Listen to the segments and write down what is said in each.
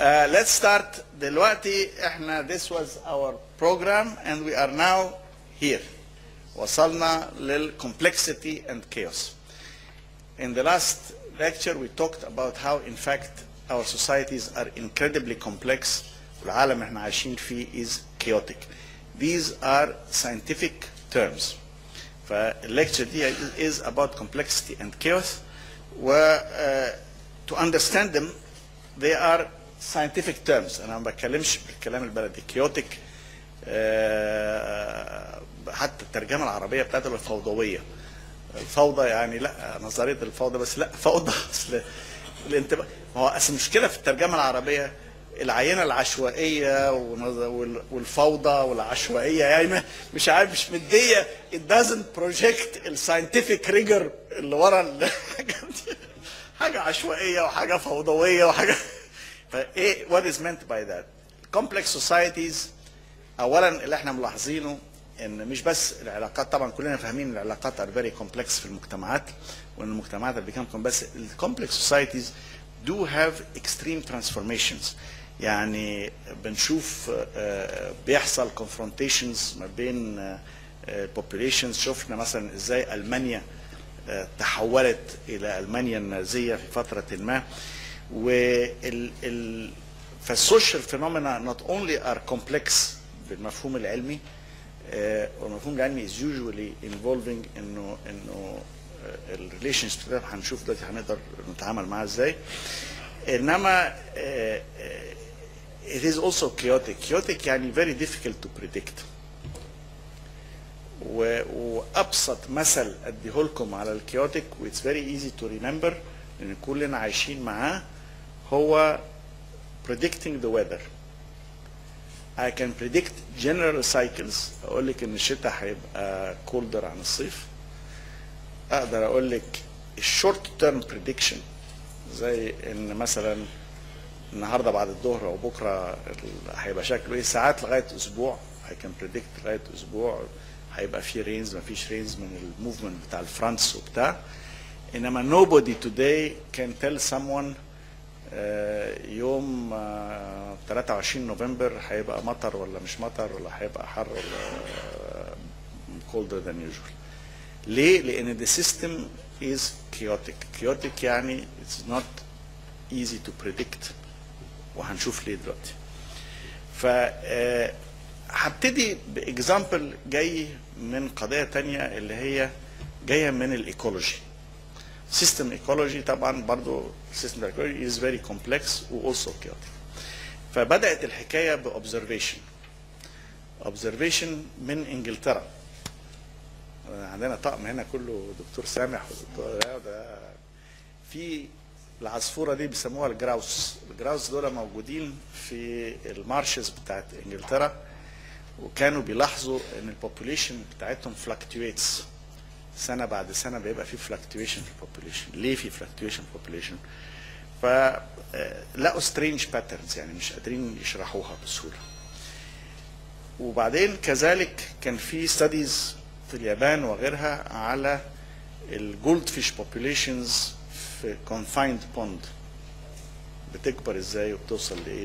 Uh, let's start دلوقتي احنا this was our program and we are now here. وصلنا لل complexity and chaos. In the last lecture we talked about how in fact our societies are incredibly complex والعالم احنا عايشين فيه is chaotic. These are scientific terms. فالlecture دي is about complexity and chaos و uh, to understand them they are scientific terms انا ما بتكلمش بالكلام البلدي chaotic آه، حتى الترجمه العربيه بتاعته الفوضويه الفوضى يعني لا نظريه الفوضى بس لا فوضى اصل الانتباه هو اصل المشكله في الترجمه العربيه العينه العشوائيه ونظ- وال- والفوضى والعشوائيه يعني ما- مش عارف مش مديه it doesn't project الساينتفك ريجر اللي ورا الحاجه دي حاجه عشوائيه وحاجه فوضويه وحاجه فايه what is meant by that complex societies اولا اللي احنا ملاحظينه ان مش بس العلاقات طبعا كلنا فاهمين العلاقات are very complex في المجتمعات وان المجتمعات اللي become بس ال complex societies do have extreme transformations يعني بنشوف آه، بيحصل confrontations ما بين آه، آه، populations شفنا مثلا ازاي المانيا آه، تحولت الى المانيا النازيه في فتره ما وال ال فالسوشيال فينومينا نوت اونلي ار كومبلكس بالمفهوم العلمي آه، والمفهوم العلمي از يوجوالي انفولفينج انه انه الريليشن شيب هنشوف دلوقتي هنقدر نتعامل معاها ازاي انما آه، آه، it is also chaotic chaotic يعني very difficult to predict و- وابسط مثل اديه لكم على الكيوتيك واتس فيري ايزي تو ريمبر لان كلنا عايشين معاه هو predicting the weather I can predict general cycles اقول لك ان الشتاء هيبقى colder عن الصيف اقدر اقول لك الشورت تيرم بريدكشن زي ان مثلا النهارده بعد الظهر او بكره ال- هيبقى شكله ايه ساعات لغايه اسبوع I can predict لغايه اسبوع هيبقى في رينز ما فيش رينز من الموفمنت بتاع الفرانس وبتاع انما nobody today can tell someone آه، يوم آه، 23 نوفمبر هيبقى مطر ولا مش مطر ولا هيبقى حر ولا آه، colder than usual ليه؟ لأن the system is chaotic chaotic يعني it's not easy to predict وهنشوف ليه دلوقتي ف آه، هبتدي باكزامبل جاي من قضيه تانية اللي هي جايه من الايكولوجي سيستم ايكولوجي طبعا برضو سيستم ايكولوجي از فيري كومبلكس واولسو chaotic فبدات الحكايه باوبزرفيشن اوبزرفيشن من انجلترا عندنا طقم هنا كله دكتور سامح ودكتور ده في العصفوره دي بيسموها الجراوس الجراوس دول موجودين في المارشز بتاعت انجلترا وكانوا بيلاحظوا ان البوبوليشن بتاعتهم فلكتويتس سنه بعد سنه بيبقى في فلكتويشن في البوبوليشن ليه في فلكتويشن في البوبوليشن فلقوا سترينج باترنز يعني مش قادرين يشرحوها بسهوله وبعدين كذلك كان في ستاديز في اليابان وغيرها على الجولد فيش بوبوليشنز في كونفايند بوند بتكبر ازاي وبتوصل لايه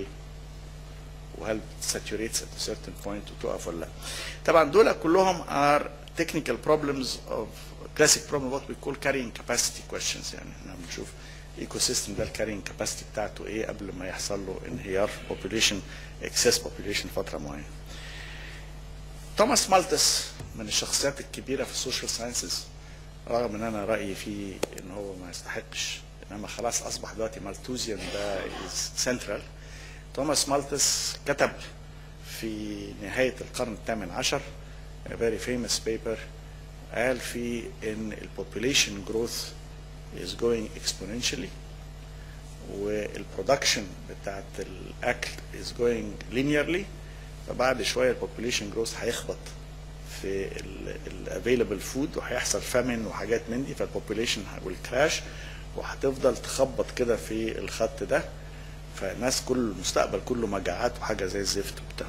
وهل ساتوريتس ات certain point وتقف ولا لا طبعا دول كلهم are technical problems of classic problem what we call carrying capacity questions يعني احنا بنشوف ايكو سيستم ده الكارينج كاباسيتي بتاعته ايه قبل ما يحصل له انهيار population excess population فتره معينه توماس مالتس من الشخصيات الكبيره في السوشيال ساينسز رغم ان انا رايي فيه ان هو ما يستحقش انما خلاص اصبح دلوقتي مالتوزيان ده سنترال توماس مالتس كتب في نهايه القرن الثامن عشر a very famous paper قال فيه ان البوبوليشن جروث is going exponentially والبرودكشن بتاعت الاكل is going linearly فبعد شويه البوبوليشن جروث هيخبط في الافيلبل فود وهيحصل فامين وحاجات من دي فالبوبوليشن والكراش وهتفضل تخبط كده في الخط ده فالناس كل المستقبل كله مجاعات وحاجه زي الزفت وبتاع.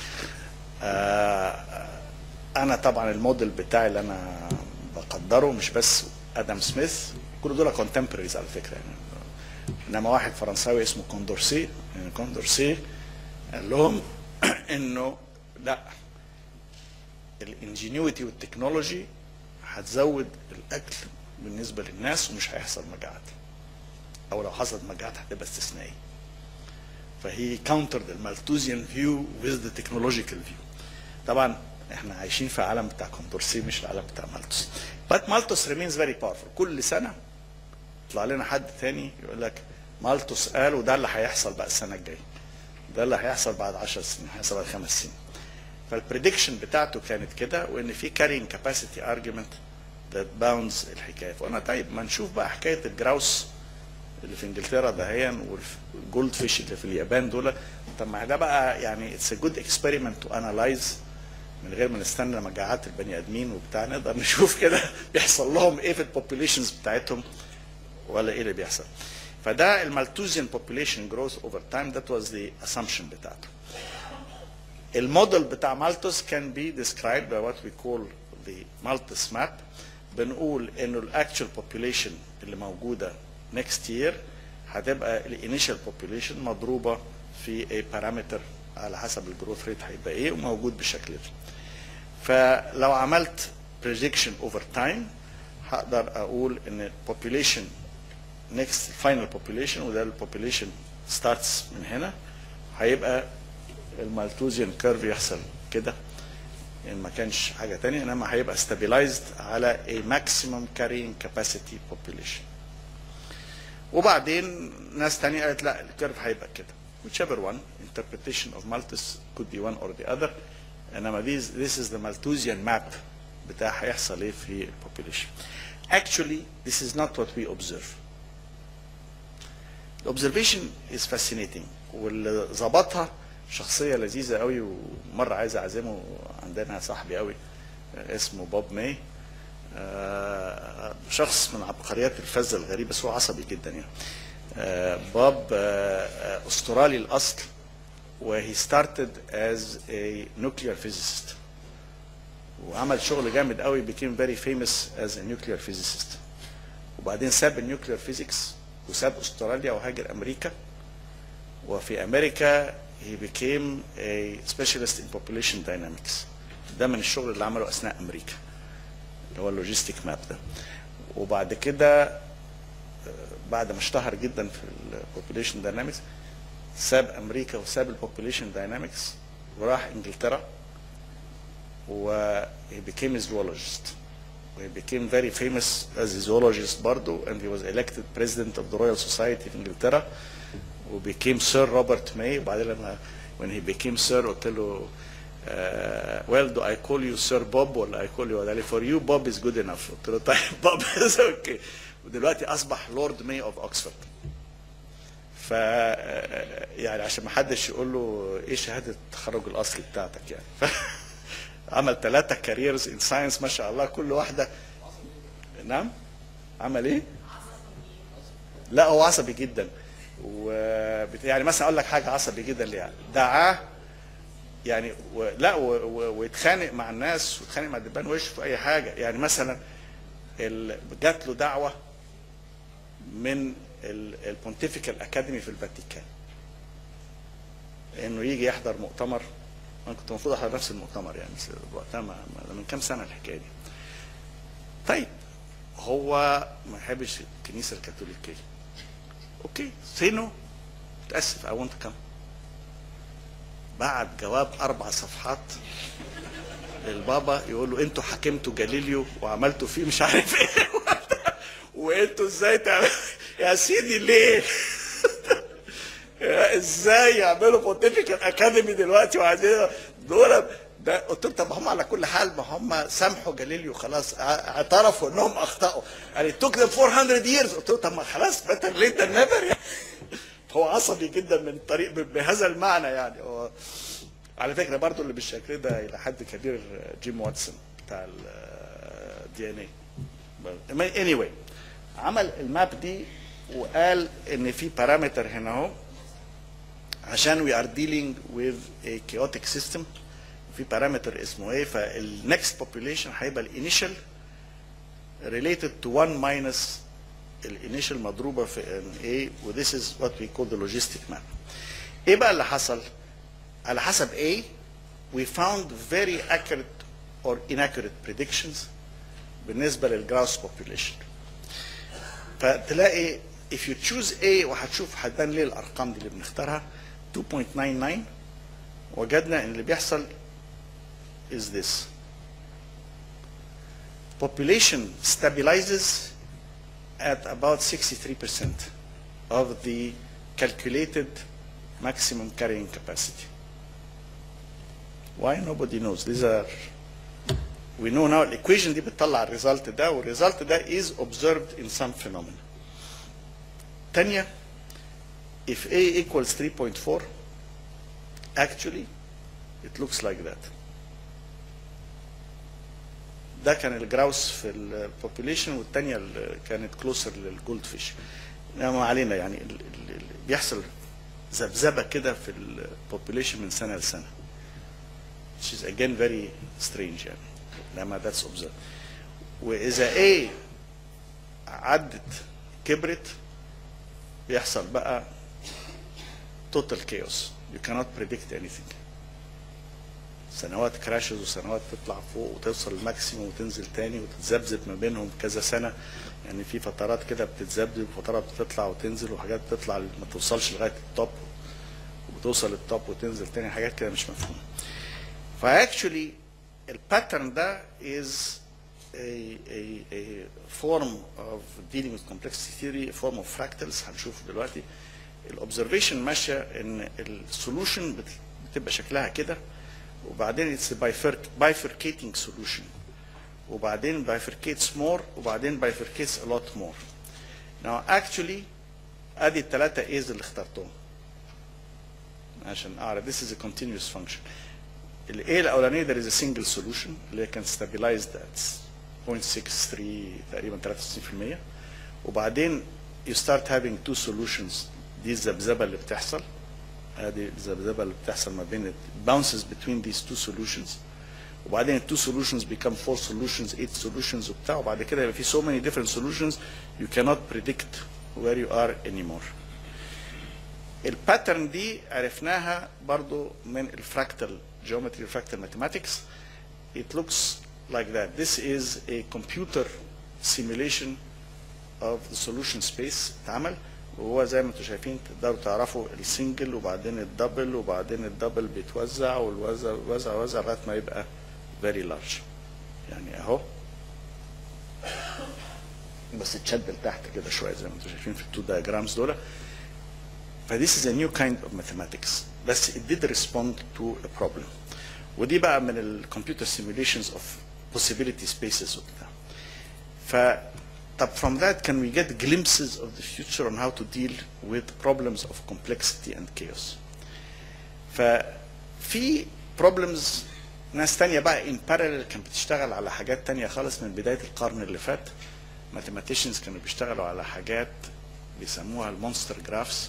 آه انا طبعا الموديل بتاعي اللي انا بقدره مش بس ادم سميث كل دول كونتمبريز على فكره يعني انما واحد فرنساوي اسمه كوندورسي يعني كوندورسي قال لهم انه لا الانجينيوتي والتكنولوجي هتزود الاكل بالنسبه للناس ومش هيحصل مجاعات او لو حصلت مجاعات هتبقى استثنائيه فهي countered المالتوزيان فيو with the technological view طبعا احنا عايشين في عالم بتاع كوندورسي مش العالم بتاع مالتوس but مالتوس remains very powerful كل سنه يطلع لنا حد تاني يقول لك مالتوس قال وده اللي هيحصل بقى السنه الجايه ده اللي هيحصل بعد 10 سنين هيحصل بعد خمس سنين فالبريدكشن بتاعته كانت كده وان في كارينج كاباسيتي ارجيومنت ذات باوندز الحكايه فانا طيب ما نشوف بقى حكايه الجراوس اللي في انجلترا دهيا والجولد فيش اللي في اليابان دول طب ما ده بقى يعني اتس ا جود اكسبيرمنت تو انالايز من غير ما نستنى مجاعات البني ادمين وبتاع نقدر نشوف كده بيحصل لهم ايه في البوبوليشنز بتاعتهم ولا ايه اللي بيحصل فده المالتوزيان population growth over time that was the assumption بتاعته الموديل بتاع مالتوس can be described by what we call the Malthus map بنقول انه الاكتشوال population اللي موجوده next year هتبقى الانيشال population مضروبه في a parameter على حسب الجروث ريت هيبقى ايه وموجود بالشكل ده فلو عملت prediction over time هقدر اقول ان population next final population وده البوبوليشن starts من هنا هيبقى المالتوزيان كيرف يحصل كده ان ما كانش حاجه تانية انما هيبقى stabilized على a maximum carrying capacity population وبعدين ناس تانية قالت لا الكيرف هيبقى كده whichever one interpretation of Malthus could be one or the other انما this, this is the Malthusian map بتاع هيحصل ايه في البوبوليشن actually this is not what we observe الاوبزرفيشن از فاسينيتنج واللي ظبطها شخصيه لذيذه قوي ومره عايز اعزمه عندنا صاحبي قوي اسمه بوب ماي آه، شخص من عبقريات الفزه الغريبه بس هو عصبي جدا يعني آه، بوب آه، استرالي الاصل وهي started as a nuclear physicist وعمل شغل جامد قوي became very famous as a nuclear physicist وبعدين ساب النيوكلير فيزيكس وساب استراليا وهاجر امريكا وفي امريكا he became a specialist in population dynamics ده من الشغل اللي عمله اثناء امريكا اللي هو اللوجيستيك ماب ده وبعد كده آه، بعد ما اشتهر جدا في البوبوليشن داينامكس ساب امريكا وساب البوبوليشن داينامكس وراح انجلترا و he became a zoologist he became very famous as a zoologist برضه and he was elected president of the Royal Society في انجلترا و became Sir Robert May وبعدين لما when he became Sir قلت له uh, well do I call you Sir Bob ولا I call you قال لي for you Bob is good enough قلت له طيب Bob is okay ودلوقتي اصبح لورد ماي اوف اوكسفورد ف يعني عشان ما حدش يقول له ايه شهاده التخرج الاصلي بتاعتك يعني ف... عمل ثلاثة كاريرز ان ساينس ما شاء الله كل واحدة نعم عمل ايه؟ لا هو عصبي جدا و يعني مثلا اقول لك حاجة عصبي جدا ليه دعاه يعني و... لا و... و... ويتخانق مع الناس ويتخانق مع الدبان وشه في اي حاجة يعني مثلا ال... جات له دعوة من البونتيفيكال اكاديمي في الفاتيكان انه يجي يحضر مؤتمر انا كنت المفروض احضر نفس المؤتمر يعني بس وقتها ما ما- من كام سنه الحكايه دي. طيب هو ما يحبش الكنيسه الكاثوليكيه. اوكي سينو متاسف اي ونت كم. بعت جواب اربع صفحات للبابا يقول له انتوا حكمتوا جاليليو وعملتوا فيه مش عارف ايه وانتوا ازاي تعملوا يا سيدي ليه؟ ازاي يعملوا بونتيفيكال اكاديمي دلوقتي وعايزين دول ده قلت له طب هم على كل حال ما هم سامحوا جاليليو خلاص ا- اعترفوا انهم اخطاوا يعني توك them 400 years قلت له طب ما خلاص better late than never يعني هو عصبي جدا من الطريق ب- بهذا المعنى يعني هو على فكره برضو اللي بالشكل ده الى حد كبير جيم واتسون بتاع الدي ان اي anyway عمل الماب دي وقال ان في بارامتر هنا اهو عشان we are dealing with a chaotic system في بارامتر اسمه ايه فالنكست population هيبقى الانيشال related to 1 minus الانيشال مضروبه في ان A و this is what we call the logistic map. ايه بقى اللي حصل؟ على حسب A we found very accurate or inaccurate predictions بالنسبه للجراوس population. فتلاقي if you choose A وهتشوف هتبان ليه الارقام دي اللي بنختارها 2.99 وجدنا ان اللي بيحصل is this population stabilizes at about 63% of the calculated maximum carrying capacity. Why nobody knows? These are we know now الايكويشن دي بتطلع الريزلت ده والريزلت ده is observed in some phenomena. تانية if A equals 3.4 actually it looks like that. ده كان الجراوس في البوبوليشن والتانية اللي كانت كلوسر للجولد فيش ما علينا يعني ال- ال- ال- بيحصل ذبذبه كده في البوبوليشن من سنه لسنه which is again very strange يعني لما that's observed واذا A عدت كبرت بيحصل بقى total chaos you cannot predict anything سنوات كراشز وسنوات تطلع فوق وتوصل الماكسيموم وتنزل تاني وتتذبذب ما بينهم كذا سنه يعني في فترات كده بتتذبذب وفترات بتطلع وتنزل وحاجات بتطلع ما توصلش لغايه التوب وبتوصل للتوب وتنزل تاني حاجات كده مش مفهومه. فاكشولي الباترن ده is a, a, a form of dealing with complexity theory, a form of fractals هنشوفه دلوقتي. الاوبزرفيشن ماشيه ان السولوشن بتبقى شكلها كده وبعدين it's a bifurc- bifurcating solution وبعدين bifurcates more وبعدين bifurcates a lot more. Now actually ادي الثلاثة A's اللي اخترتهم عشان اعرف this is a continuous function. ال A الاولانية there is a single solution اللي هي كان stabilized at 0.63 تقريبا 63% وبعدين you start having two solutions دي الذبذبة اللي بتحصل ادي الذبذبه اللي بتحصل ما بين bounces between these two solutions وبعدين ال two solutions become four solutions eight solutions وبتاع وبعد كده يبقى في so many different solutions you cannot predict where you are anymore. الباترن دي عرفناها برضو من الفراكتال geometry الفراكتال mathematics it looks like that this is a computer simulation of the solution space اتعمل وهو زي ما انتم شايفين تقدروا تعرفوا السنجل وبعدين الدبل وبعدين الدبل بيتوزع والوزع وزع وزع لغايه ما يبقى very large يعني اهو بس اتشد لتحت كده شويه زي ما انتم شايفين في التو diagrams دول فديس is a new kind of mathematics بس it did respond to a problem ودي بقى من الكمبيوتر simulations of possibility spaces وبتاع ف طب from that can we get glimpses of the future on how to deal with problems of complexity and chaos ففي problems ناس تانية بقى in parallel كانت بتشتغل على حاجات تانية خالص من بداية القرن اللي فات mathematicians كانوا بيشتغلوا على حاجات بيسموها المونستر جرافس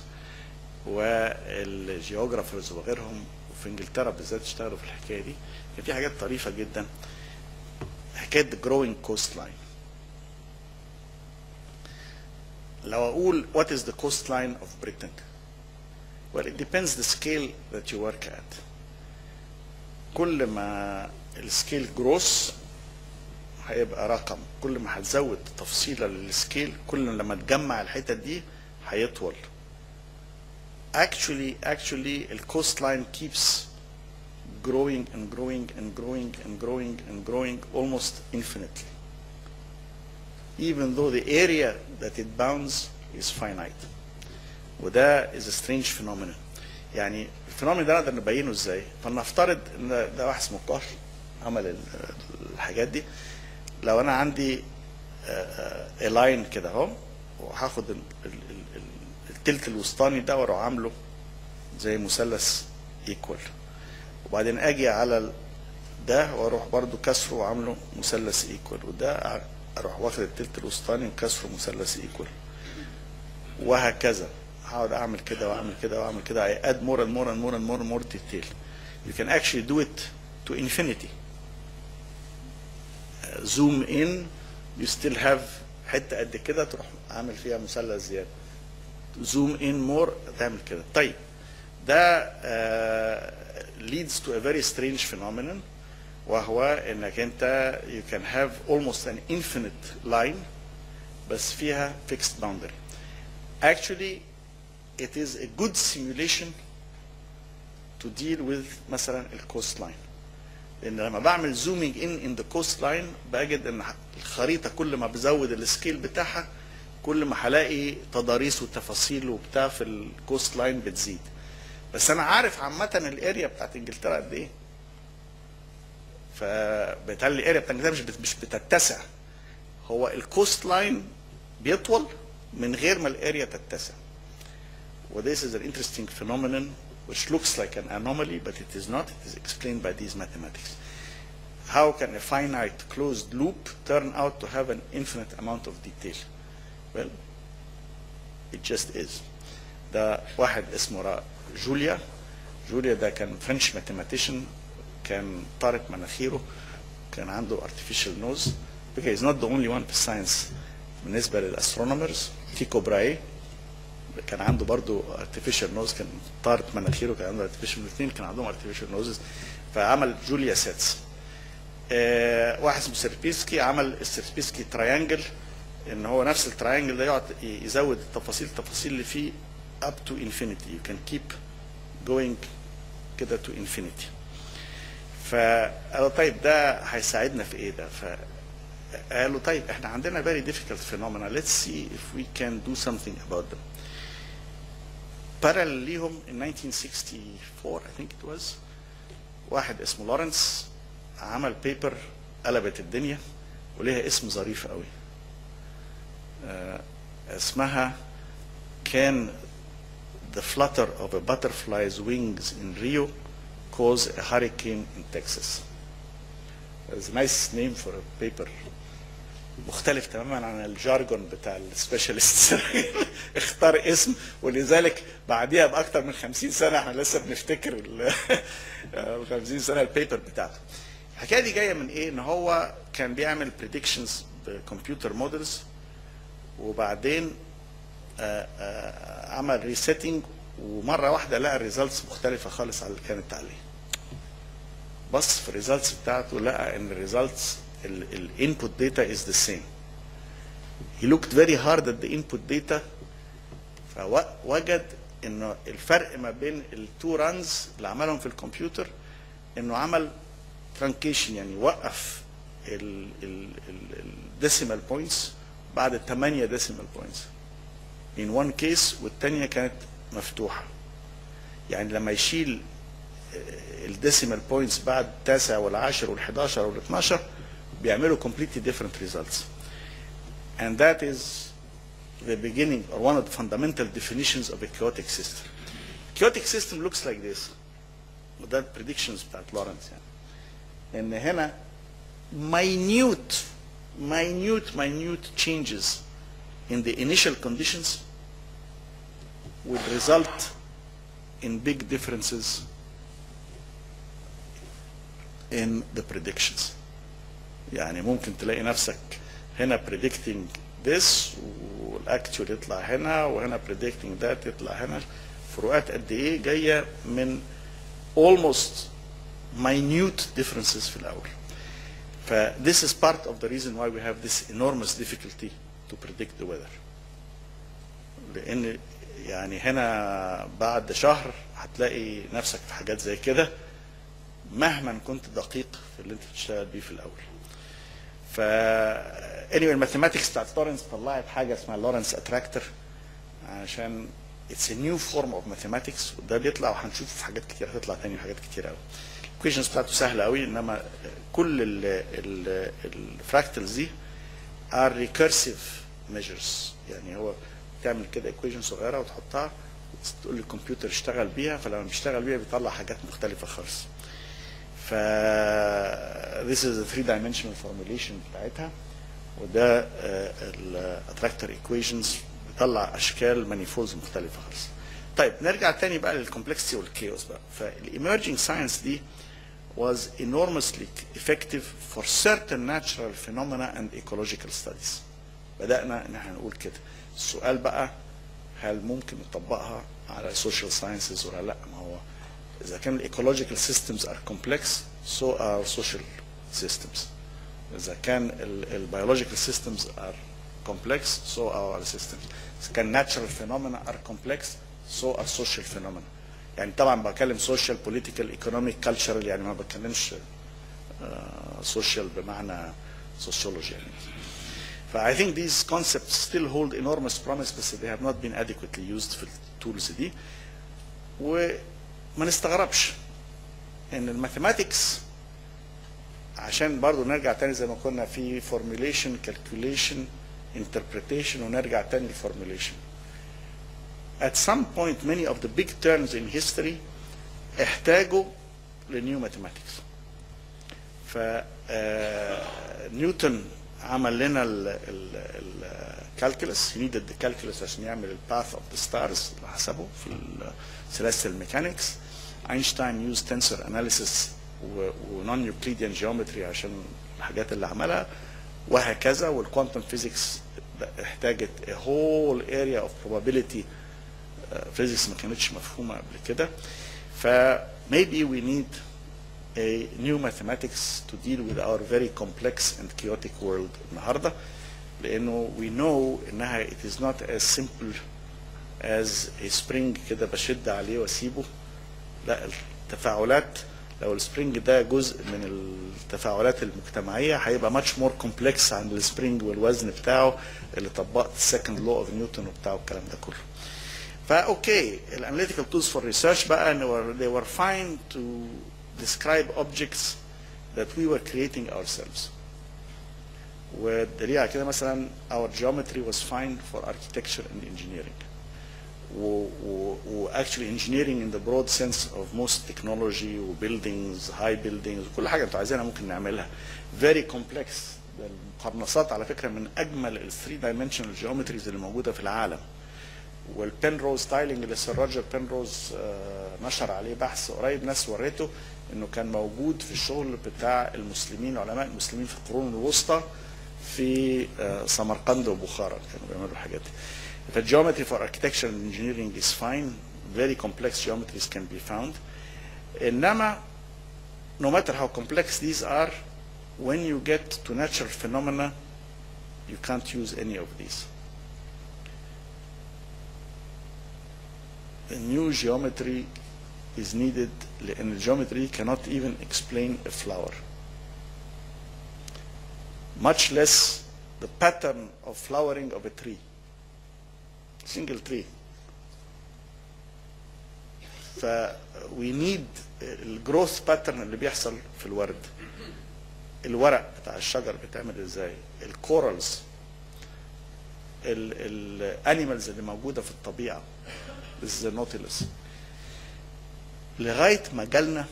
والجيوغرافرز وغيرهم وفي انجلترا بالذات اشتغلوا في الحكايه دي كان في حاجات طريفه جدا حكايه the growing coastline لو اقول what is the coastline of Britain well it depends the scale that you work at كل ما السكيل جروس هيبقى رقم كل ما هتزود تفصيله للسكيل كل لما تجمع الحتت دي هيطول actually actually the coastline keeps growing and growing and growing and growing and growing almost infinitely even though the area that it bounds is finite وده is a strange phenomenon يعني الفينومين ده نقدر نبينه ازاي فلنفترض ان ده واحد اسمه كار عمل ال- الحاجات دي لو انا عندي لاين كده اهو وهاخد ال- ال- ال- ال- التلت الوسطاني ده واروح عامله زي مثلث ايكوال وبعدين اجي على ال- ده واروح برضو كسره وعامله مثلث ايكوال وده اروح واخد التلت الوسطاني وكسره مثلث ايكوال وهكذا هقعد اعمل كده واعمل كده واعمل كده I add more and more and more and more and more detail you can actually do it to infinity Uh, zoom in you still have حته قد كده تروح عامل فيها مثلث زياده زوم ان مور تعمل كده طيب ده uh, leads to a very strange phenomenon وهو انك انت you can have almost an infinite line بس فيها fixed boundary actually it is a good simulation to deal with مثلا الكوست لاين لان لما بعمل زومينج ان ان ذا كوست لاين بجد ان الخريطه كل ما بزود السكيل بتاعها كل ما هلاقي تضاريس وتفاصيل وبتاع في الكوست لاين بتزيد بس انا عارف عامه الاريا بتاعت انجلترا قد ايه فبالتالي الاريا بتاعت انجلترا مش بت- مش بتتسع هو الكوست لاين بيطول من غير ما الاريا تتسع و this is an interesting phenomenon which looks like an anomaly but it is not it is explained by these mathematics how can a finite closed loop turn out to have an infinite amount of detail well it just is ده واحد اسمه را- جوليا جوليا ده كان فرنش ماثيماتيشن كان طارق مناخيره كان عنده artificial nose because he's not the only one في الساينس بالنسبه للاسترونومرز تيكو براي كان عنده برضو artificial nose كان طارت مناخيره كان عنده artificial الاثنين كان عندهم artificial noses فعمل جوليا سيتس آه واحد اسمه سيربيسكي عمل السيربيسكي تراينجل ان هو نفس التراينجل ده يقعد ي- يزود التفاصيل التفاصيل اللي فيه up to infinity you can keep going كده to infinity فقالوا طيب ده هيساعدنا في ايه ده فقالوا طيب احنا عندنا very difficult phenomena let's see if we can do something about them parallel ليهم in 1964 I think it was واحد اسمه لورنس عمل بيبر قلبت الدنيا وليها اسم ظريف قوي آه، اسمها كان the flutter of a butterfly's wings in Rio cause a hurricane in Texas. It's a nice name for a paper. مختلف تماما عن الجارجون بتاع السبيشالست اختار اسم ولذلك بعديها باكثر من 50 سنه احنا لسه بنفتكر ال 50 سنه البيبر بتاعته. الحكايه دي جايه من ايه؟ ان هو كان بيعمل بريدكشنز بكمبيوتر مودلز وبعدين آه، آه، عمل ريسيتنج ومره واحده لقى الريزلتس مختلفه خالص عن اللي كانت عليه بص في الريزلتس بتاعته لقى ان الريزلتس الانبوت داتا از ذا سيم he looked very hard at the input data فوجد انه الفرق ما بين التو رانز اللي عملهم في الكمبيوتر انه عمل ترانكيشن يعني وقف الديسيمال بوينتس بعد 8 ديسيمال بوينتس in one case والتانية كانت مفتوحة يعني لما يشيل الديسيمال بوينتس بعد التاسع والعاشر والحداشر والاتناشر بيعملوا completely different results and that is the beginning or one of the fundamental definitions of a chaotic system chaotic system looks like this وده predictions بتاعت لورنس يعني ان هنا minute minute minute changes in the initial conditions would result in big differences in the predictions يعني ممكن تلاقي نفسك هنا predicting this والاكتوال يطلع هنا وهنا predicting that يطلع هنا فروقات قد ايه جايه من almost minute differences في الاول ف this is part of the reason why we have this enormous difficulty to predict the weather لان يعني هنا بعد شهر هتلاقي نفسك في حاجات زي كده مهما كنت دقيق في اللي انت بتشتغل بيه في الاول ف anyway الماثيماتكس بتاعت لورنس طلعت حاجه اسمها لورنس اتراكتور عشان it's a new form of mathematics وده بيطلع وهنشوف في حاجات كتير هتطلع تاني حاجات كتير قوي الايكويشنز بتاعته سهله قوي انما كل الفراكتلز دي are recursive measures يعني هو تعمل كده ايكويشن صغيره وتحطها وتقول للكمبيوتر اشتغل بيها فلما بيشتغل بيها بيطلع حاجات مختلفه خالص ف this is a three dimensional formulation بتاعتها وده الاتراكتور ايكويشنز بيطلع اشكال مانيفولز مختلفه خالص طيب نرجع تاني بقى للكومبلكسيتي والكيوس بقى فالايمرجنج ساينس دي was enormously effective for certain natural phenomena and ecological studies بدانا ان احنا نقول كده السؤال بقى هل ممكن نطبقها على السوشيال ساينسز ولا لا ما هو اذا كان الايكولوجيكال سيستمز ار كومبلكس سو ار سوشيال سيستمز اذا كان البيولوجيكال سيستمز ار كومبلكس سو ار سيستمز اذا كان ناتشرال فينومينا ار كومبلكس سو ار سوشيال فينومينا يعني طبعا بتكلم سوشيال بوليتيكال ايكونوميك كالتشرال يعني ما بتكلمش سوشيال بمعنى سوسيولوجي يعني ف I think these concepts still hold enormous promise بس they have not been adequately used في التولز دي وما نستغربش ان الماثيماتكس عشان برضو نرجع تاني زي ما كنا في formulation calculation interpretation ونرجع تاني للformulation at some point many of the big terms in history احتاجوا لنيو ماثيماتكس ف نيوتن عمل لنا الكالكولس he needed the calculus عشان يعمل الباث اوف ذا ستارز اللي حسبه في السيليستيال ميكانكس اينشتاين يوز تنسور اناليسيس ونون يوكليديان جيومتري عشان الحاجات اللي عملها وهكذا والكوانتم فيزيكس احتاجت a whole area of probability فيزيكس ما كانتش مفهومه قبل كده ف maybe we need a new mathematics to deal with our very complex and chaotic world النهارده لانه we know انها it is not as simple as a spring كده بشد عليه واسيبه لا التفاعلات لو السبرينج ده جزء من التفاعلات المجتمعيه هيبقى much more complex عن السبرينج والوزن بتاعه اللي طبقت السكند لو اوف نيوتن وبتاع الكلام ده كله. فاوكي الاناليتيكال تولز فور ريسيرش بقى they were fine to describe objects that we were creating ourselves. والدليل على كده مثلا our geometry was fine for architecture and engineering. و, و, و actually engineering in the broad sense of most technology و buildings high buildings كل حاجه انتوا عايزينها ممكن نعملها very complex ده المقارنصات على فكره من اجمل ال 3 dimensional geometries اللي موجوده في العالم والبنروز ستايلنج اللي سير روجر بنروز آه نشر عليه بحث قريب ناس وريته انه كان موجود في الشغل بتاع المسلمين علماء المسلمين في القرون الوسطى في آه سمرقند وبخارى كانوا بيعملوا الحاجات دي. The geometry for architecture and engineering is fine. Very complex geometries can be found. إنما no matter how complex these are, when you get to natural phenomena, you can't use any of these. A new geometry is needed لأن geometry cannot even explain a flower. Much less the pattern of flowering of a tree. single tree. ف we need الجروث باترن اللي بيحصل في الورد الورق بتاع الشجر بيتعمل ازاي الكورالز الانيمالز اللي موجوده في الطبيعه زي النوتيلس لغايه ما جالنا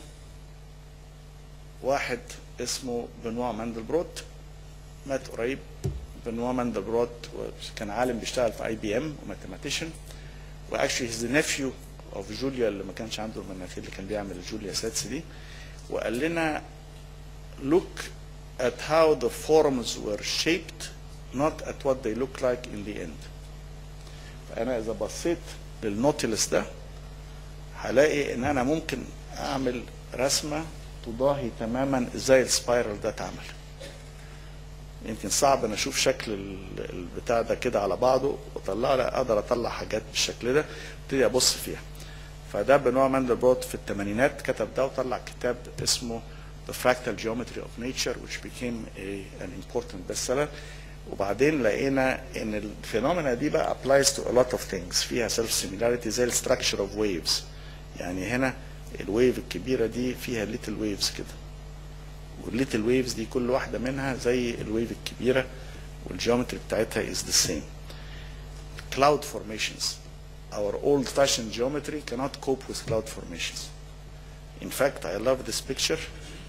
واحد اسمه بنوا ماندلبروت مات قريب بنوا ماندلبروت كان عالم بيشتغل في اي بي ام وماثيماتيشن واكشلي هيز نيفيو اوف جوليا اللي ما كانش عنده المناخير اللي كان بيعمل جوليا ساتس دي وقال لنا look at how the forms were shaped not at what they look like in the end فانا اذا بصيت للنوتيلس ده هلاقي ان انا ممكن اعمل رسمه تضاهي تماما ازاي السبايرال ده اتعمل يمكن صعب ان اشوف شكل البتاع ده كده على بعضه واطلع لا اقدر اطلع حاجات بالشكل ده ابتدي ابص فيها فده بنوع ماندلبروت في الثمانينات كتب ده وطلع كتاب اسمه The Fractal Geometry of Nature which became a, an important bestseller وبعدين لقينا ان الفينومينا دي بقى applies to a lot of things فيها self similarity زي ال structure of waves يعني هنا الويف الكبيره دي فيها little waves كده والليتل ويفز دي كل واحده منها زي الويف الكبيره والجيومتري بتاعتها is the same cloud formations our old fashioned geometry cannot cope with cloud formations in fact I love this picture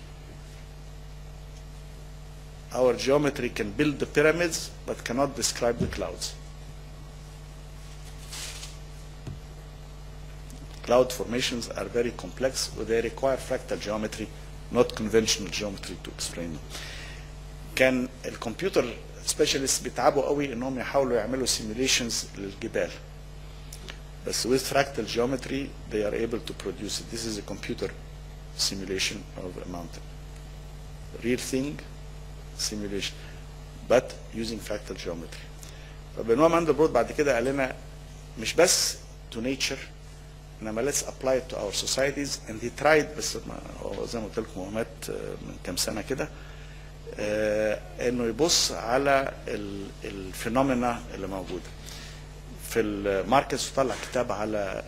our geometry can build the pyramids but cannot describe the clouds cloud formations are very complex they require fractal geometry not conventional geometry to explain them. كان الكمبيوتر سبيشالست بيتعبوا قوي انهم يحاولوا يعملوا سيميليشنز للجبال بس with fractal geometry they are able to produce it. This is a computer simulation of a mountain. Real thing simulation but using fractal geometry. فبنوع ماندلبروت بعد كده قال لنا مش بس to nature انما let's apply it to our societies and he tried بس ما هو زي ما قلت لكم هو مات آه، من كام سنه كده آه، انه يبص على الفينومينا اللي موجوده في الماركتس وطلع كتاب على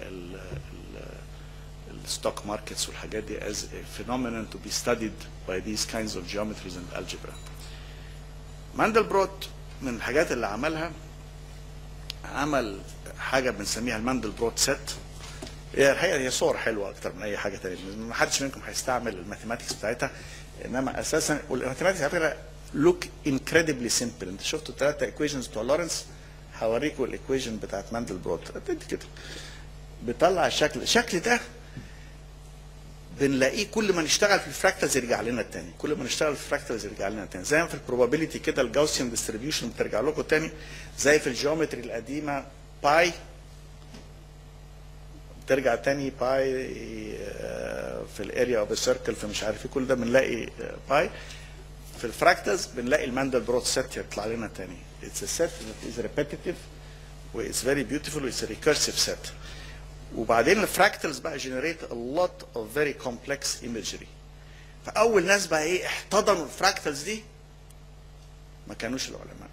الستوك ماركتس والحاجات دي as a phenomenon to be studied by these kinds of geometries and algebra. ماندلبروت من الحاجات اللي عملها عمل حاجه بنسميها الماندلبروت سيت هي الحقيقه هي صور حلوه اكتر من اي حاجه ثانيه ما حدش منكم هيستعمل الماثيماتكس بتاعتها انما اساسا والماثيماتكس على فكره لوك انكريدبلي سمبل انت شفتوا الثلاثه ايكويشنز بتوع لورنس هوريكم الايكويشن بتاعت ماندلبروت قد كده بيطلع الشكل الشكل ده بنلاقيه كل ما نشتغل في الفراكتالز يرجع لنا تاني كل ما نشتغل في الفراكتالز يرجع لنا تاني زي ما في البروبابيلتي كده الجاوسيان ديستريبيوشن بترجع لكم تاني زي في الجيومتري القديمه باي بترجع تاني باي آه، في الاريا اوف سيركل في مش عارف ايه كل ده بنلاقي آه، باي في الفراكتالز بنلاقي الماندلبروت سيت يطلع لنا تاني اتس a set that is repetitive و it's very beautiful و it's a recursive set وبعدين الفراكتالز بقى جنريت a lot of very complex imagery فاول ناس بقى ايه احتضنوا الفراكتالز دي ما كانوش العلماء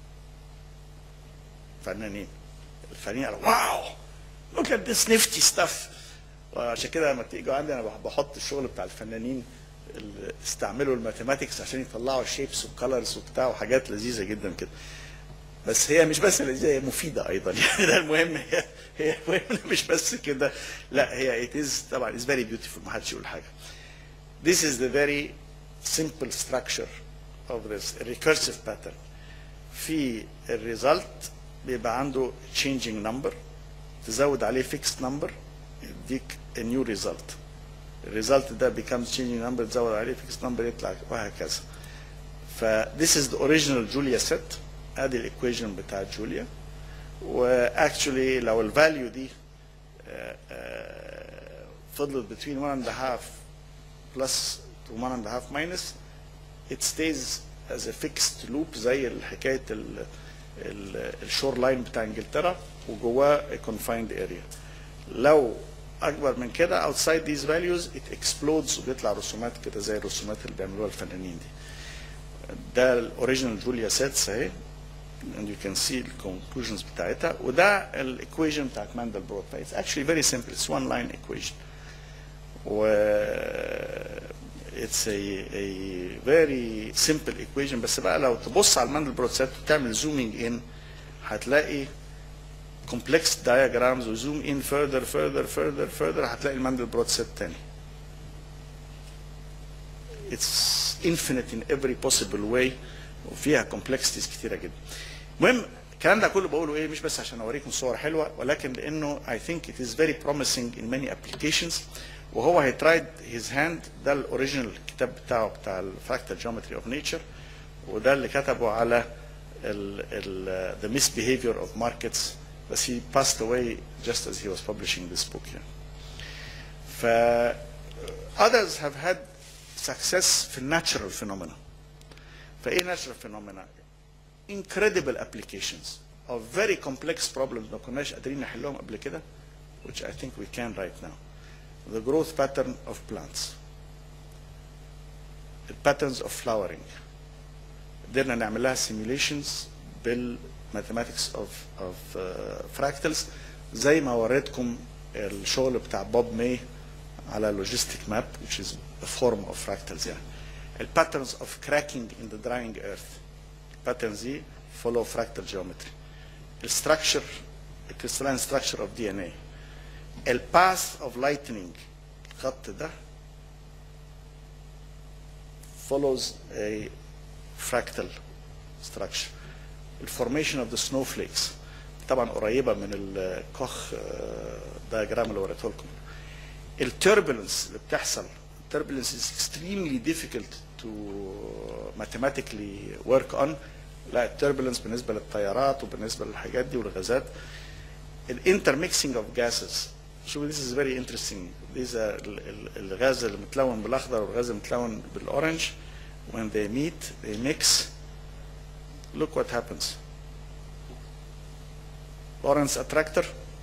فنانين الفنانين قالوا واو look at this nifty stuff وعشان كده لما تيجوا عندي انا بحط الشغل بتاع الفنانين اللي استعملوا الماثيماتكس عشان يطلعوا شيبس وكالرز وبتاع وحاجات لذيذه جدا كده بس هي مش بس لذيذه هي مفيده ايضا يعني ده المهم هي هي المهم مش بس كده لا هي it is طبعا it's very beautiful ما حدش يقول حاجه this is the very simple structure of this recursive pattern في الريزلت بيبقى عنده changing number تزود عليه fixed number يديك a new result الريزلت ده becomes changing number تزود عليه fixed number يطلع وهكذا ف this is the original Julia set ادي الايكويشن بتاعت جوليا واكشولي لو الفاليو دي آه، آه، فضلت between one and a half plus to one and a half minus it stays as a fixed loop زي حكايه الشور لاين بتاع انجلترا وجواه a confined area لو اكبر من كده outside these values it explodes وبيطلع رسومات كده زي الرسومات اللي بيعملوها الفنانين دي ده الاوريجينال جوليا سيتس اهي and you can see the conclusions بتاعتها وده الايكويشن بتاعت ماندلبروت it's actually very simple it's one line equation و it's a, a very simple equation بس بقى لو تبص على الماندلبروت سيت وتعمل zooming in هتلاقي complex diagrams وزوم in further further further further هتلاقي الماندلبروت سيت تاني it's infinite in every possible way وفيها complexities كتيرة جدا المهم الكلام ده كله بقوله ايه مش بس عشان اوريكم صور حلوه ولكن لانه I think it is very promising in many applications وهو هي tried his hand ده الاوريجينال الكتاب بتاعه بتاع الفراكتال جيومتري اوف نيتشر وده اللي كتبه على ال ال the misbehavior of markets بس he passed away just as he was publishing this book يعني. ف others have had success في الناتشرال phenomena فايه natural phenomena incredible applications of very complex problems ما كناش قادرين نحلهم قبل كده which I think we can right now the growth pattern of plants the patterns of flowering قدرنا نعمل لها simulations بالماثematics of of uh, fractals زي ما وريتكم الشغل بتاع بوب ماي على logistic map which is a form of fractals يعني ال patterns of cracking in the drying earth patterns دي follow fractal geometry ال structure the crystalline structure of DNA ال path of lightning الخط ده follows a fractal structure the formation of the snowflakes طبعا قريبه من الكوخ diagram اللي وريته لكم التربulence اللي بتحصل turbulence is extremely difficult to mathematically work on لا التربulence بالنسبه للطيارات وبالنسبه للحاجات دي والغازات الانترميكسنج اوف جاسز شوف this is very interesting these are ال- ال- الغاز اللي متلون بالاخضر والغاز المتلون بالاورنج when they meet they mix look what happens لورنس اتراكتور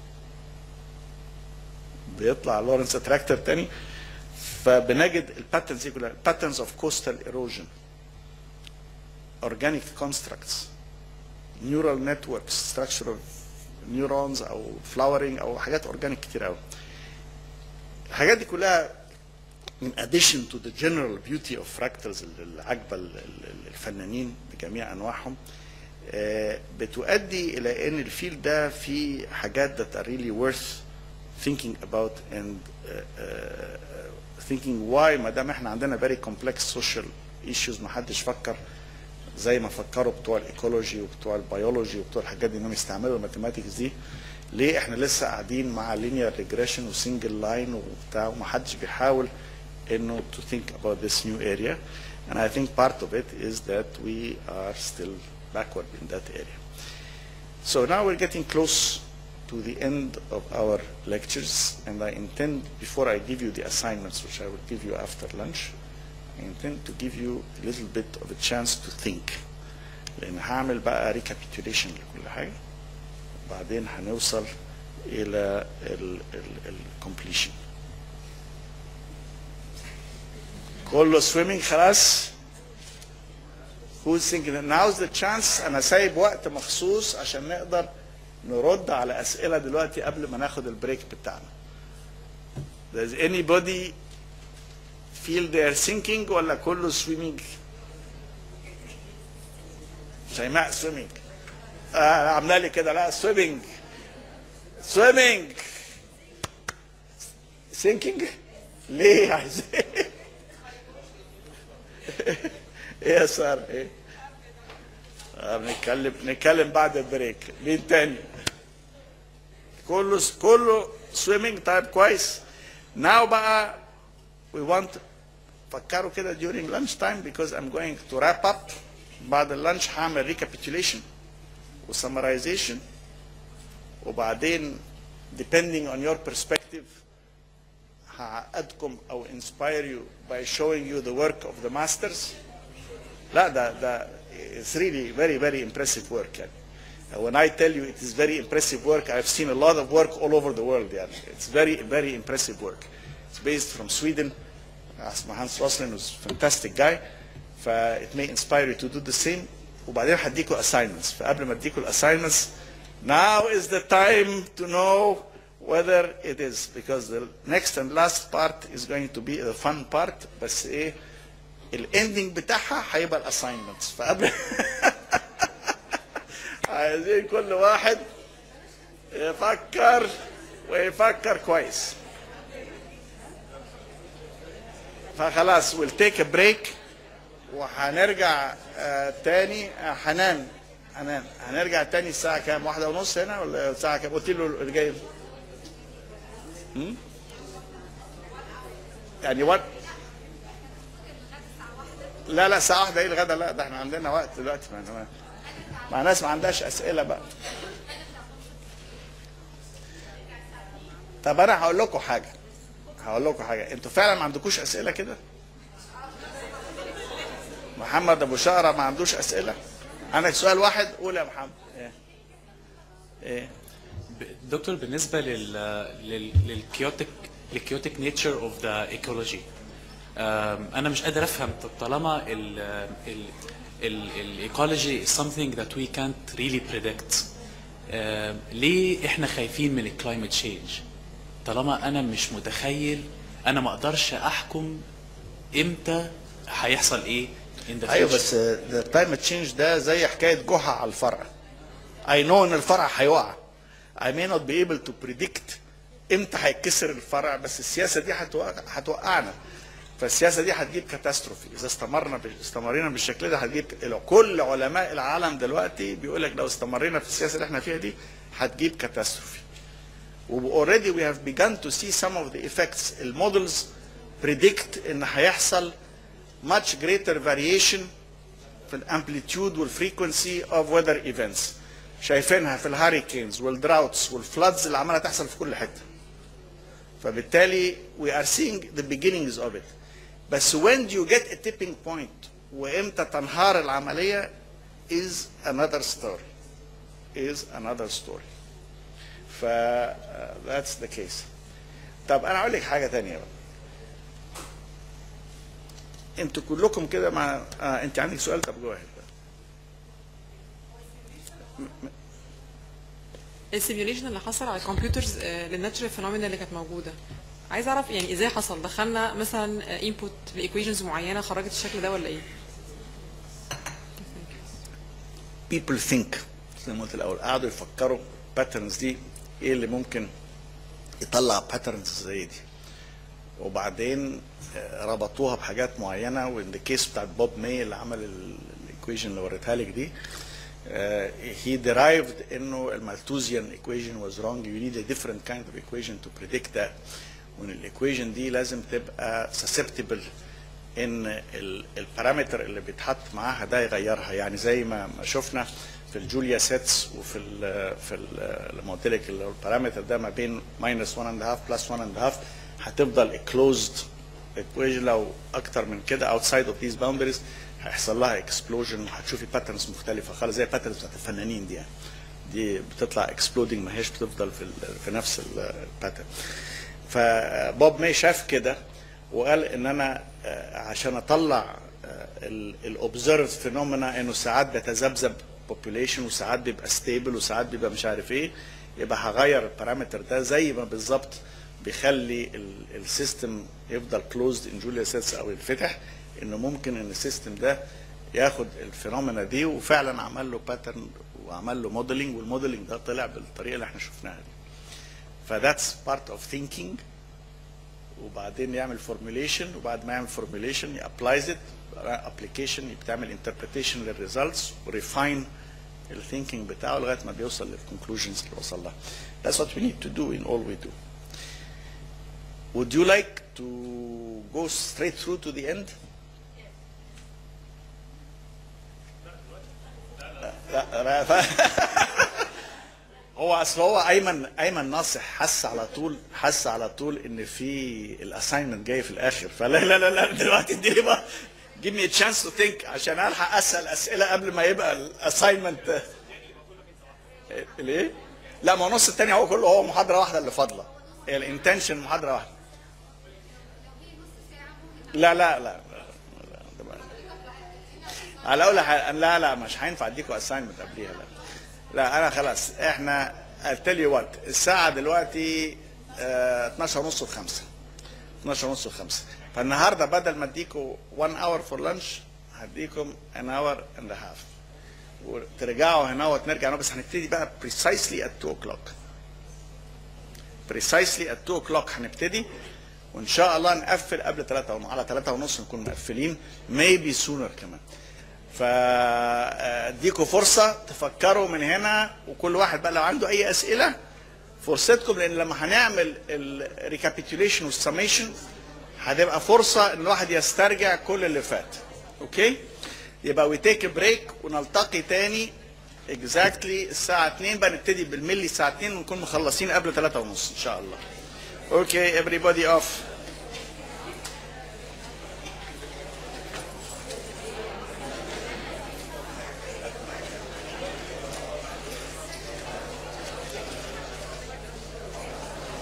بيطلع لورنس اتراكتور تاني فبنجد الباترنز دي كلها patterns of coastal erosion organic constructs neural networks structure of neurons او flowering او حاجات اورجانيك كتير قوي الحاجات دي كلها in addition to the general beauty of fractals اللي عاجبه ال- ال- الفنانين بجميع انواعهم آه، بتؤدي الى ان الفيلد ده فيه حاجات that are really worth thinking about and uh, uh, thinking why ما دام احنا عندنا very complex social issues ما حدش فكر زي ما فكروا بتوع الايكولوجي وبتوع البيولوجي وبتوع الحاجات دي انهم يستعملوا الماثيماتكس دي ليه احنا لسه قاعدين مع لينير ريجريشن وسنجل لاين وبتاع ومحدش بيحاول انه to think about this new area and I think part of it is that we are still backward in that area. So now we're getting close to the end of our lectures and I intend before I give you the assignments which I will give you after lunch I intend to give you a little bit of a chance to think لان هعمل بقى recapitulation لكل حاجه بعدين هنوصل الى ال ال ال completion كله swimming خلاص who's thinking that now's the chance انا سايب وقت مخصوص عشان نقدر نرد على اسئله دلوقتي قبل ما ناخد البريك بتاعنا does anybody feel they are sinking ولا كله swimming شيماء swimming آه عامله لي كده لا swimming swimming sinking ليه عايز ايه يا سارة ايه آه بنتكلم نتكلم بعد البريك مين تاني كله كله swimming طيب كويس now بقى we want فكروا كده during lunch time because I'm going to wrap up بعد اللانش هعمل recapitulation و summarization وبعدين depending on your perspective هعقدكم او inspire you by showing you the work of the masters لا ده ده it's really very very impressive work يعني when I tell you it is very impressive work I've seen a lot of work all over the world يعني it's very very impressive work it's based from Sweden اسمه Hans Rosling who's a fantastic guy ف it may inspire you to do the same وبعدين هديكوا assignments فقبل ما اديكوا assignments now is the time to know whether it is because the next and last part is going to be the fun part بس ايه الاندنج بتاعها هيبقى الاساينمنتس فقبل عايزين كل واحد يفكر ويفكر كويس فخلاص we'll take a break وهنرجع آه تاني آه حنان حنان هنرجع تاني الساعة كام؟ واحدة ونص هنا ولا الساعة كام؟ قلت له اللي جاي هم؟ يعني وقت لا لا ساعة واحدة ايه الغدا لا ده احنا عندنا وقت دلوقتي مع, مع ناس ما عندهاش أسئلة بقى طب أنا هقول لكم حاجة هقول لكم حاجة أنتوا فعلا ما عندكوش أسئلة كده؟ محمد أبو شقرة ما عندوش أسئلة؟ عندك سؤال واحد قول يا محمد إيه؟ إيه؟ دكتور بالنسبه لل لل للكيوتيك للكيوتيك نيتشر اوف ذا ايكولوجي انا مش قادر افهم طالما ال ال الايكولوجي is something that we can't really predict آم، ليه احنا خايفين من الكلايمت تشينج طالما انا مش متخيل انا ما اقدرش احكم امتى هيحصل ايه in the ايوه future. بس the climate change ده زي حكايه جحا على الفرع I know ان الفرع هيقع I may not be able to predict امتى هيتكسر الفرع بس السياسه دي هتوقع هتوقعنا فالسياسه دي هتجيب كاتاستروفي اذا استمرنا ب- استمرينا بالشكل ده هتجيب كل علماء العالم دلوقتي بيقول لك لو استمرينا في السياسه اللي احنا فيها دي هتجيب كاتاستروفي already we have begun to see some of the effects المودلز predict ان هيحصل much greater variation في الامبليتيود والفريكونسي اوف ويذر ايفنتس شايفينها في الهاريكينز والدراوتس والفلادز اللي عماله تحصل في كل حته فبالتالي we are seeing the beginnings of it بس when do you get a tipping point وامتى تنهار العمليه is another story is another story ف uh, that's the case طب انا اقول لك حاجه تانية بقى انتوا كلكم كده مع آه انت عندك سؤال طب جو ahead. السيميوليشن اللي حصل على الكمبيوترز للناتشرال فينومينا اللي كانت موجوده عايز اعرف يعني ازاي حصل دخلنا مثلا انبوت لايكويشنز معينه خرجت الشكل ده ولا ايه people think زي ما قلت الاول قعدوا يفكروا باترنز دي ايه اللي ممكن يطلع باترنز زي دي وبعدين آه، ربطوها بحاجات معينه وان كيس بتاعت بوب ماي اللي عمل الايكويشن اللي وريتها لك دي هي derived انه المالتوزيان equation was wrong you need a different kind of equation to predict that وان الايكويشن دي لازم تبقى susceptible ان البارامتر اللي بيتحط معاها ده يغيرها يعني زي ما ما شفنا في الجوليا سيتس وفي ال في ال- لما قلت لك اللي هو البارامتر ده ما بين ماينس 1 اند هاف بلس 1 اند هاف هتفضل كلوزد equation لو اكتر من كده outside of these boundaries هيحصل لها اكسبلوجن وهتشوفي باترنز مختلفه خالص زي الباترنز بتاعت الفنانين دي يعني دي بتطلع اكسبلودنج ما هيش بتفضل في ال- في نفس الباترن فبوب ماي شاف كده وقال ان انا آه، عشان اطلع الاوبزرف فينومينا انه ساعات بيتذبذب population وساعات بيبقى ستيبل وساعات بيبقى مش عارف ايه يبقى هغير البارامتر ده زي ما بالظبط بيخلي السيستم يفضل كلوزد ان جوليا سيتس او ينفتح انه ممكن ان السيستم ده ياخد الفينومينا دي وفعلا عمل له باترن وعمل له موديلنج والموديلنج ده طلع بالطريقه اللي احنا شفناها دي فذاتس بارت اوف ثينكينج وبعدين يعمل فورميليشن وبعد ما يعمل فورميليشن يابلايز ات ابلكيشن بتعمل انتربريتيشن للريزلتس وريفاين الثينكينج بتاعه لغايه ما بيوصل للكونكلوجنز اللي وصل لها. That's what we need to do in all we do. Would you like to go straight through to the end? لا لا ف- هو اصل هو ايمن ايمن ناصح حس على طول حس على طول ان في الاساينمنت جاي في الاخر فلا لا لا لا دلوقتي اديني بقى give me a chance to think عشان الحق اسال اسئله قبل ما يبقى الاساينمنت ليه؟ لا ما هو النص الثاني هو كله هو محاضره واحده اللي فاضله هي الانتنشن محاضره واحده لا لا لا, لا. على اقول لك لا لا مش هينفع اديكوا اساينمنت قبليها لا لا انا خلاص احنا تيل يو وات الساعه دلوقتي آه 12 ونص ل 5 12 ونص ل 5 فالنهارده بدل ما اديكوا 1 اور فور لانش هديكم ان اور اند هاف وترجعوا هنا وتنرجع هنا بس هنبتدي بقى precisely at 2 o'clock precisely at 2 o'clock هنبتدي وان شاء الله نقفل قبل 3 ونص على 3 ونص نكون مقفلين maybe sooner كمان فاديكوا فرصه تفكروا من هنا وكل واحد بقى لو عنده اي اسئله فرصتكم لان لما هنعمل الريكابيتوليشن والسميشن هتبقى فرصه ان الواحد يسترجع كل اللي فات اوكي يبقى وي تيك بريك ونلتقي تاني اكزاكتلي الساعه 2 بقى نبتدي بالملي الساعه 2 ونكون مخلصين قبل 3 ونص ان شاء الله اوكي everybody off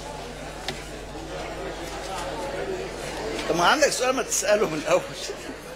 طب ما عندك سؤال ما تساله من الاول